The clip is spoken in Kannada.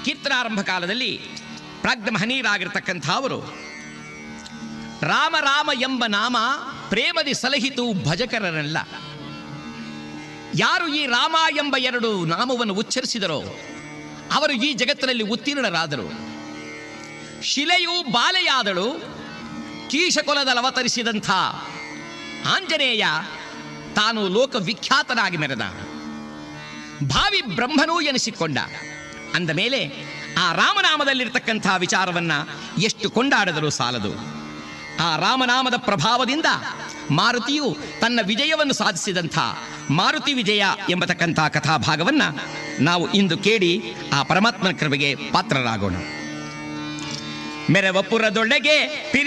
ಕೀರ್ತನಾರಂಭ ಕಾಲದಲ್ಲಿ ಪ್ರಾಜ್ಞ ಮಹನೀಯರಾಗಿರ್ತಕ್ಕಂಥ ಅವರು ರಾಮ ರಾಮ ಎಂಬ ನಾಮ ಪ್ರೇಮದಿ ಸಲಹಿತು ಭಜಕರರಲ್ಲ ಯಾರು ಈ ರಾಮ ಎಂಬ ಎರಡು ನಾಮವನ್ನು ಉಚ್ಚರಿಸಿದರೋ ಅವರು ಈ ಜಗತ್ತಿನಲ್ಲಿ ಉತ್ತೀರ್ಣರಾದರು ಶಿಲೆಯು ಬಾಲೆಯಾದಳು ಕೀಶಕೊಲದಲ್ಲಿ ಅವತರಿಸಿದಂಥ ಆಂಜನೇಯ ತಾನು ಲೋಕವಿಖ್ಯಾತನಾಗಿ ಮೆರೆದ ಭಾವಿ ಬ್ರಹ್ಮನೂ ಎನಿಸಿಕೊಂಡ ಅಂದ ಮೇಲೆ ಆ ರಾಮನಾಮದಲ್ಲಿರ್ತಕ್ಕಂಥ ವಿಚಾರವನ್ನ ಎಷ್ಟು ಕೊಂಡಾಡಿದರೂ ಸಾಲದು ಆ ರಾಮನಾಮದ ಪ್ರಭಾವದಿಂದ ಮಾರುತಿಯು ತನ್ನ ವಿಜಯವನ್ನು ಸಾಧಿಸಿದಂಥ ಮಾರುತಿ ವಿಜಯ ಎಂಬತಕ್ಕಂಥ ಕಥಾಭಾಗವನ್ನ ನಾವು ಇಂದು ಕೇಳಿ ಆ ಪರಮಾತ್ಮನ ಕೃಪೆಗೆ ಪಾತ್ರರಾಗೋಣ ಮೆರವಪುರದೊಳಗೆ